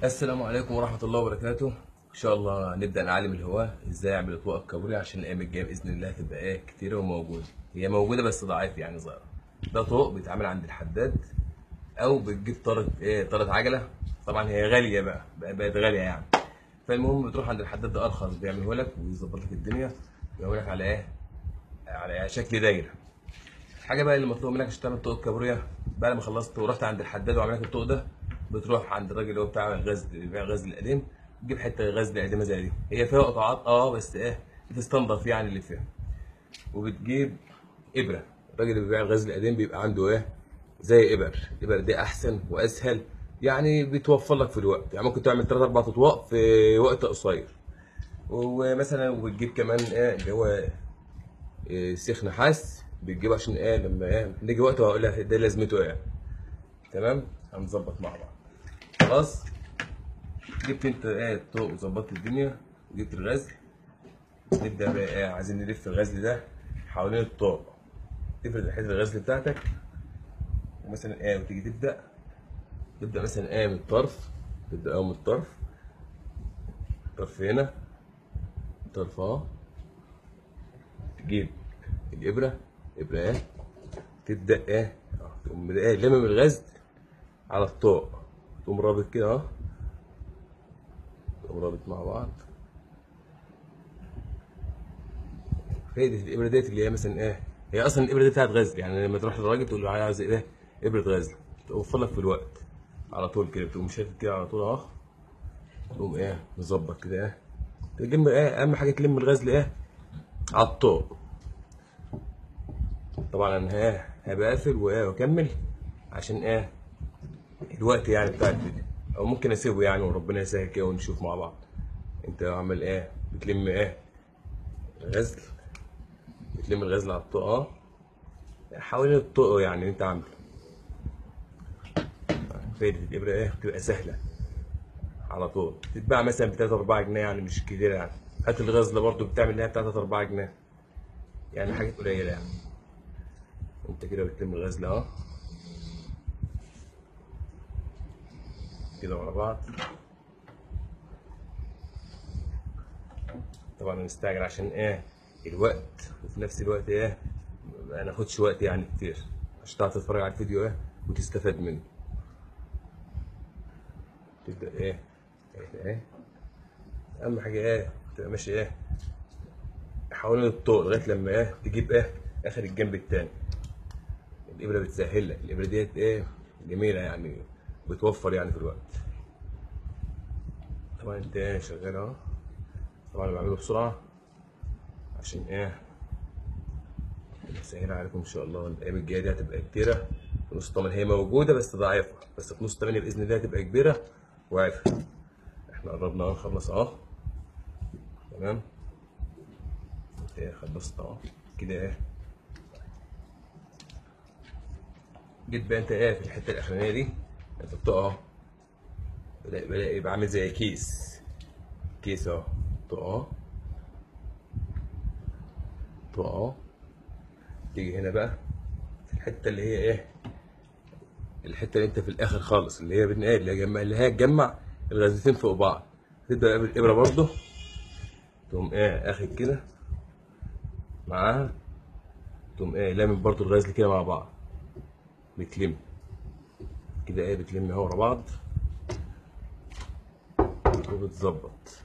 السلام عليكم ورحمة الله وبركاته إن شاء الله نبدأ نعلم الهواة إزاي أعمل أطباق الكابوريا عشان الأيام الجاية بإذن الله تبقى إيه كتيرة وموجودة هي موجودة بس ضعيف يعني صغيرة ده طوق بيتعمل عند الحداد أو بتجيب طارة إيه طارة عجلة طبعا هي غالية بقى بقى- بقت غالية يعني فالمهم بتروح عند الحداد ده أرخص بيعمله لك ويظبط لك الدنيا ويعمل لك على إيه على شكل دايرة الحاجه بقى اللي مطلوب منك عشان تعمل طوق الكابوريا بعد ما خلصت ورحت عند الحداد وعمل لك الطوق ده بتروح عند الراجل اللي هو بتاع الغزل اللي بيبيع الغزل القديم تجيب حته غزل قديمه زي دي هي فيها قطعات اه بس ايه بتستنضف يعني اللي فيها وبتجيب ابره الراجل اللي بيبيع الغزل القديم بيبقى عنده ايه زي ابر الابر دي احسن واسهل يعني بتوفر لك في الوقت يعني ممكن تعمل 3 4 اطواق في وقت قصير ومثلا وبتجيب كمان ايه اللي هو إيه، سيخ نحاس بتجيبه عشان ايه لما ايه نيجي وقت وهقول لك ده لازمته ايه تمام هنظبط مع بعض خلاص جبت انت ايه الطوق وظبطت الدنيا وجبت الغزل نبدا بقى ايه عايزين نلف الغزل ده حوالين الطوق تفرد حته الغزل بتاعتك ومثلا ايه وتيجي تبدا تبدا مثلا ايه من الطرف تبدا ايه من الطرف الطرف هنا الطرف اهو تجيب الابره ابره ايه تبدا ايه آه، تقوم ايه لمم الغزل على الطوق تقوم رابط كده اهو تقوم رابط مع بعض فايدة الابره ديت اللي هي مثلا ايه هي اصلا الابره دي بتاعت غزل يعني لما تروح للراجل تقول له عايز ايه ابره غزل توفر لك في الوقت على طول كده بتقوم شادد كده على طول اهو تقوم ايه مظبط كده ايه تلم ايه اهم حاجه تلم الغزل ايه على الطوق طبعا انا ايه هبقى اقفل وايه واكمل عشان ايه الوقت يعني بتاع الفيديو او ممكن اسيبه يعني وربنا يسهل كده ونشوف مع بعض انت عامل ايه بتلم ايه الغزل بتلم الغزل على الطوق اه حوالين الطوق يعني اللي انت عامله فايدة الإبرة إيه بتبقى سهلة على طول تتباع مثلا ب 3 4 جنيه يعني مش كتير يعني هات الغزلة برضو بتعمل لها 3 4 جنيه يعني حاجات قليلة يعني انت كده بتلم الغزلة اهو كده ورا بعض طبعا نستعجل عشان ايه الوقت وفي نفس الوقت ايه ما ناخدش وقت يعني كتير عشان تعرف تتفرج على الفيديو ايه وتستفاد منه تبدأ ايه ايه ايه اهم حاجة ايه تبقى ماشي ايه حوالين الطوق لغاية لما ايه تجيب ايه اخر الجنب التاني الابرة بتسهل لك الابرة ديت ايه جميلة يعني بتوفر يعني في الوقت طبعا انت ايه شغال اهو طبعا انا بعمله بسرعة عشان ايه سهل عليكم ان شاء الله الايام الجايه دي هتبقى كتيره في نص طبعا هي موجوده بس ضعيفه بس في نص 8 باذن الله هتبقى كبيره وعارفه احنا قربنا اهو نخلص اهو تمام انت ايه خلصت اهو كده ايه جيت بقى انت ايه في الحته الاخرانيه دي انت بتقع اهو بدا بدا يبقى عامل زي كيس كيس اهو تقع اهو تقع اهو تيجي هنا بقى في الحته اللي هي ايه الحته اللي انت في الاخر خالص اللي هي بين ايه اللي هي جمع اللي هي تجمع الغازتين فوق بعض تبدا بالابره برضه تقوم ايه اخد كده معاها تقوم ايه لامم برضه الغازل كده مع بعض بتلم كده ايه بتلم اهو ورا بعض وبتظبط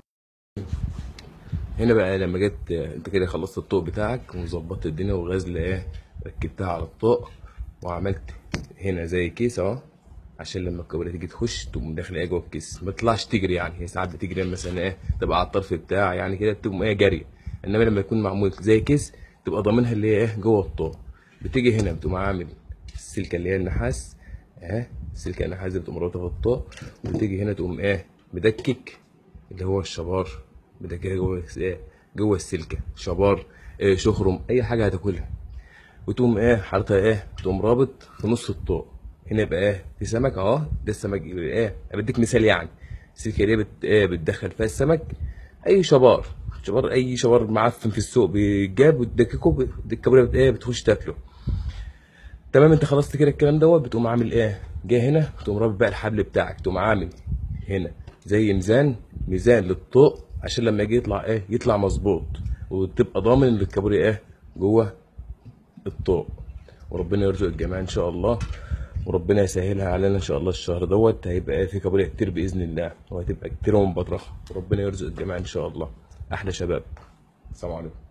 هنا بقى لما جيت انت كده خلصت الطوق بتاعك وظبطت الدنيا والغزل ايه ركبتها على الطوق وعملت هنا زي كيس اهو عشان لما الكاميرا تيجي تخش تقوم داخله ايه جوه الكيس ما تطلعش تجري يعني هي ساعات بتجري مثلا ايه تبقى على الطرف بتاع يعني كده تقوم ايه جري انما لما يكون معمول زي كيس تبقى ضامنها اللي هي ايه جوه الطوق بتيجي هنا بتقوم عامل السلكه اللي هي النحاس اهي السلكه النحاس دي بتقوم رابطها في الطوق وتيجي هنا تقوم ايه مدكك اللي هو الشبار مدككها جوه ايه جوه السلكه شبار إيه شخرم اي حاجه هتاكلها وتقوم ايه حاططها ايه تقوم رابط في نص الطوق هنا يبقى ايه في سمك اهو ده السمك يبقى ايه أنا بديك مثال يعني السلكه دي بت ايه بتدخل فيها السمك اي شبار شبار اي شبار معفن في السوق بيجاب وتدككه الكابوريا بت ايه بتخش تاكله تمام انت خلصت كده الكلام دوت بتقوم عامل ايه جاي هنا تقوم رابط بقى الحبل بتاعك تقوم عامل هنا زي ميزان ميزان للطوق عشان لما يجي يطلع ايه يطلع مظبوط وتبقى ضامن ان الكابوريا ايه جوه الطوق وربنا يرزق الجميع ان شاء الله وربنا يسهلها علينا ان شاء الله الشهر دوت هيبقى ايه في كابوريا كتير باذن الله وهتبقى كتير ومبطرخه وربنا يرزق الجميع ان شاء الله احلى شباب السلام عليكم